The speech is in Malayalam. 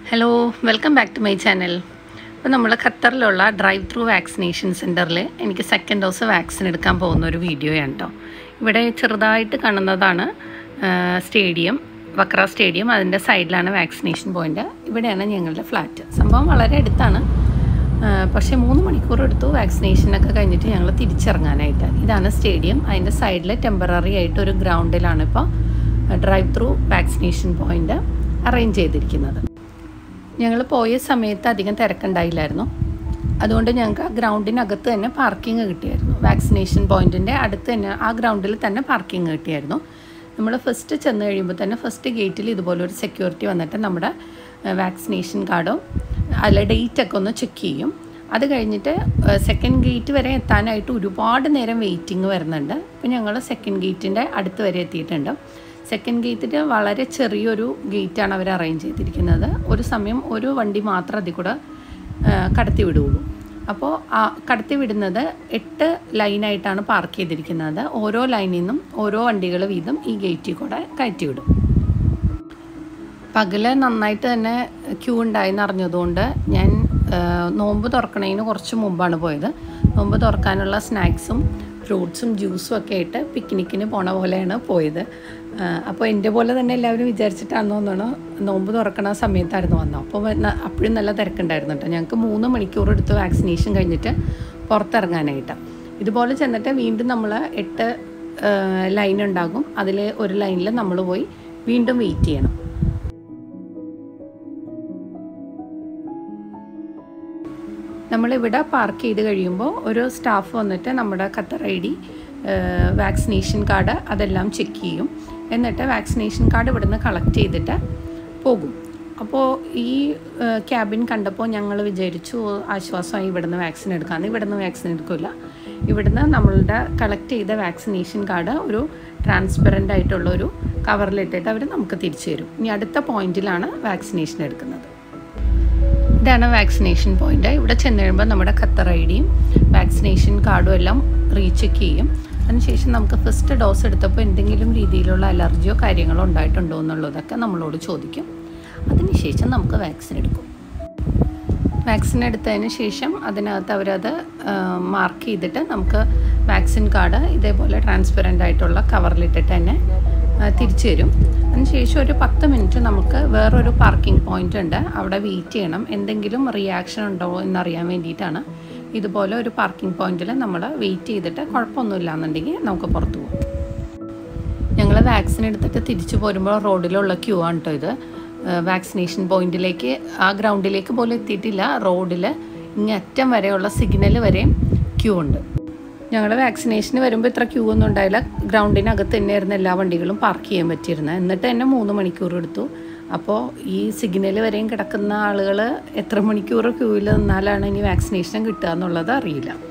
hello welcome back to my channel അപ്പോൾ നമ്മൾ ഖത്തറിലുള്ള ഡ്രൈവ് ത്രൂ വാക്സിനേഷൻ സെൻറ്ററിൽ എനിക്ക് സെക്കൻഡ് ഡോസ് വാക്സിൻ എടുക്കാൻ പോകുന്ന ഒരു വീഡിയോയാണ് കേട്ടോ ഇവിടെ ചെറുതായിട്ട് കാണുന്നതാണ് സ്റ്റേഡിയം വക്ര സ്റ്റേഡിയം അതിൻ്റെ സൈഡിലാണ് വാക്സിനേഷൻ പോയിൻ്റ് ഇവിടെയാണ് ഞങ്ങളുടെ ഫ്ലാറ്റ് സംഭവം വളരെ അടുത്താണ് ആ, പക്ഷേ മൂന്ന് മണിക്കൂർ എടുത്തു വാക്സിനേഷനൊക്കെ കഴിഞ്ഞിട്ട് ഞങ്ങൾ തിരിച്ചിറങ്ങാനായിട്ട് ഇതാണ് സ്റ്റേഡിയം അതിൻ്റെ സൈഡിൽ ടെമ്പററി ആയിട്ട് ഒരു ഗ്രൗണ്ടിലാണ് ഇപ്പോൾ drive through vaccination point arrange ചെയ്തിരിക്കുന്നത് ഞങ്ങൾ പോയ സമയത്ത് അധികം തിരക്കുണ്ടായില്ലായിരുന്നു അതുകൊണ്ട് ഞങ്ങൾക്ക് ആ ഗ്രൗണ്ടിനകത്ത് തന്നെ പാർക്കിംഗ് കിട്ടിയായിരുന്നു വാക്സിനേഷൻ പോയിൻറ്റിൻ്റെ അടുത്ത് തന്നെ ആ ഗ്രൗണ്ടിൽ തന്നെ പാർക്കിംഗ് കിട്ടിയായിരുന്നു നമ്മൾ ഫസ്റ്റ് ചെന്ന് കഴിയുമ്പോൾ തന്നെ ഫസ്റ്റ് ഗേറ്റിൽ ഇതുപോലെ ഒരു സെക്യൂരിറ്റി വന്നിട്ട് നമ്മുടെ വാക്സിനേഷൻ കാർഡോ അല്ല ഡേറ്റ് ഒക്കെ ഒന്ന് ചെക്ക് ചെയ്യും അത് കഴിഞ്ഞിട്ട് സെക്കൻഡ് ഗേറ്റ് വരെ എത്താനായിട്ട് ഒരുപാട് നേരം വെയിറ്റിംഗ് വരുന്നുണ്ട് അപ്പോൾ ഞങ്ങൾ സെക്കൻഡ് ഗേറ്റിൻ്റെ അടുത്ത് വരെ എത്തിയിട്ടുണ്ട് സെക്കൻഡ് ഗേറ്റിൽ വളരെ ചെറിയൊരു ഗേറ്റാണ് അവർ അറേഞ്ച് ചെയ്തിരിക്കുന്നത് ഒരു സമയം ഒരു വണ്ടി മാത്രം അതിൽ കൂടെ ആ, കടത്തി വിടുകയുള്ളൂ അപ്പോൾ ആ കടത്തി വിടുന്നത് എട്ട് ലൈനായിട്ടാണ് പാർക്ക് ചെയ്തിരിക്കുന്നത് ഓരോ ലൈനിൽ നിന്നും ഓരോ വണ്ടികൾ വീതം ഈ ഗേറ്റിൽ കൂടെ കയറ്റി വിടും പകല് നന്നായിട്ട് തന്നെ ക്യൂ ഉണ്ടായെന്ന് അറിഞ്ഞതുകൊണ്ട് ഞാൻ ആ, നോമ്പ് തുറക്കണതിന് കുറച്ച് മുമ്പാണ് പോയത് നോമ്പ് തുറക്കാനുള്ള സ്നാക്സും ഫ്രൂട്ട്സും ജ്യൂസും ഒക്കെ ആയിട്ട് പിക്നിക്കിന് പോണ പോലെയാണ് പോയത് ആ, അപ്പോൾ എൻ്റെ പോലെ തന്നെ എല്ലാവരും വിചാരിച്ചിട്ടാണെന്ന് തോന്നണു നോമ്പ് തുറക്കണ സമയത്തായിരുന്നു വന്നത് അപ്പോൾ ന- അപ്പോഴും നല്ല തിരക്കുണ്ടായിരുന്നു കേട്ടോ ഞങ്ങൾക്ക് മൂന്ന് മണിക്കൂർ എടുത്ത് വാക്സിനേഷൻ കഴിഞ്ഞിട്ട് പുറത്തിറങ്ങാനായിട്ട് ഇതുപോലെ ചെന്നിട്ട് വീണ്ടും നമ്മൾ എട്ട് ലൈൻ ഉണ്ടാകും അതിൽ ഒരു ലൈനിൽ നമ്മൾ പോയി വീണ്ടും വെയിറ്റ് ചെയ്യണം നമ്മളിവിടെ പാർക്ക് ചെയ്ത് കഴിയുമ്പോൾ ഒരു സ്റ്റാഫ് വന്നിട്ട് നമ്മുടെ Qatar I D vaccination card അതെല്ലാം ചെക്ക് ചെയ്യും എന്നിട്ട് വാക്സിനേഷൻ കാർഡ് ഇവിടുന്ന് കളക്ട് ചെയ്തിട്ട് പോകും അപ്പോൾ ഈ ക്യാബിൻ കണ്ടപ്പോൾ ഞങ്ങൾ വിചാരിച്ചു ആശ്വാസമായി ഇവിടുന്ന് വാക്സിൻ എടുക്കാമെന്ന് ഇവിടുന്ന് വാക്സിൻ എടുക്കില്ല ഇവിടുന്ന് നമ്മളുടെ കളക്ട് ചെയ്ത വാക്സിനേഷൻ കാർഡ് ഒരു ട്രാൻസ്പെറൻ്റ് ആയിട്ടുള്ള ഒരു കവറിലിട്ടിട്ട് അവർ നമുക്ക് തിരിച്ചു തരും ഇനി അടുത്ത പോയിന്റിലാണ് വാക്സിനേഷൻ എടുക്കുന്നത് ഇതാണ് വാക്സിനേഷൻ പോയിന്റ് ഇവിടെ ചെന്ന് കഴിയുമ്പോൾ നമ്മുടെ ഖത്തർ ഐ ഡിയും വാക്സിനേഷൻ കാർഡും എല്ലാം റീചെക്ക് ചെയ്യും അതിനുശേഷം നമുക്ക് ഫസ്റ്റ് ഡോസ് എടുത്തപ്പോൾ എന്തെങ്കിലും രീതിയിലുള്ള അലർജിയോ കാര്യങ്ങളോ ഉണ്ടായിട്ടുണ്ടോ എന്നുള്ളതൊക്കെ നമ്മളോട് ചോദിക്കും അതിനുശേഷം നമുക്ക് വാക്സിൻ എടുക്കും വാക്സിൻ എടുത്തതിന് ശേഷം അതിനകത്ത് അവരത് മാർക്ക് ചെയ്തിട്ട് നമുക്ക് വാക്സിൻ കാർഡ് ഇതേപോലെ ട്രാൻസ്പെറൻ്റ് ആയിട്ടുള്ള കവറിലിട്ടിട്ട് തന്നെ ആ, തിരിച്ചു തരും അതിനുശേഷം ഒരു പത്ത് മിനിറ്റ് നമുക്ക് വേറൊരു പാർക്കിംഗ് പോയിന്റ് ഉണ്ട് അവിടെ വെയിറ്റ് ചെയ്യണം എന്തെങ്കിലും റിയാക്ഷൻ ഉണ്ടോ എന്നറിയാൻ വേണ്ടിയിട്ടാണ് ഇതുപോലെ ഒരു പാർക്കിംഗ് പോയിന്റിൽ നമ്മൾ വെയിറ്റ് ചെയ്തിട്ട് കുഴപ്പമൊന്നുമില്ല എന്നുണ്ടെങ്കിൽ നമുക്ക് പുറത്തു പോകും ഞങ്ങൾ വാക്സിൻ എടുത്തിട്ട് തിരിച്ചു പോരുമ്പോൾ റോഡിലുള്ള ക്യൂ ആണ് കേട്ടോ ഇത് വാക്സിനേഷൻ പോയിന്റിലേക്ക് ആ ഗ്രൗണ്ടിലേക്ക് പോലും എത്തിയിട്ടില്ല റോഡിൽ ഇങ്ങറ്റം വരെയുള്ള സിഗ്നൽ വരെയും ക്യൂ ഉണ്ട് ഞങ്ങൾ വാക്സിനേഷന് വരുമ്പോൾ ഇത്ര ക്യൂ ഒന്നും ഉണ്ടായില്ല ഗ്രൗണ്ടിനകത്ത് തന്നെയായിരുന്നു എല്ലാ വണ്ടികളും പാർക്ക് ചെയ്യാൻ പറ്റിയിരുന്നത് എന്നിട്ട് തന്നെ മൂന്ന് മണിക്കൂർ എടുത്തു അപ്പോൾ ഈ സിഗ്നൽ വരെയും കിടക്കുന്ന ആളുകൾ എത്ര മണിക്കൂർ ക്യൂവിൽ നിന്നാലാണ് ഇനി വാക്സിനേഷൻ കിട്ടുക എന്നുള്ളത് അറിയില്ല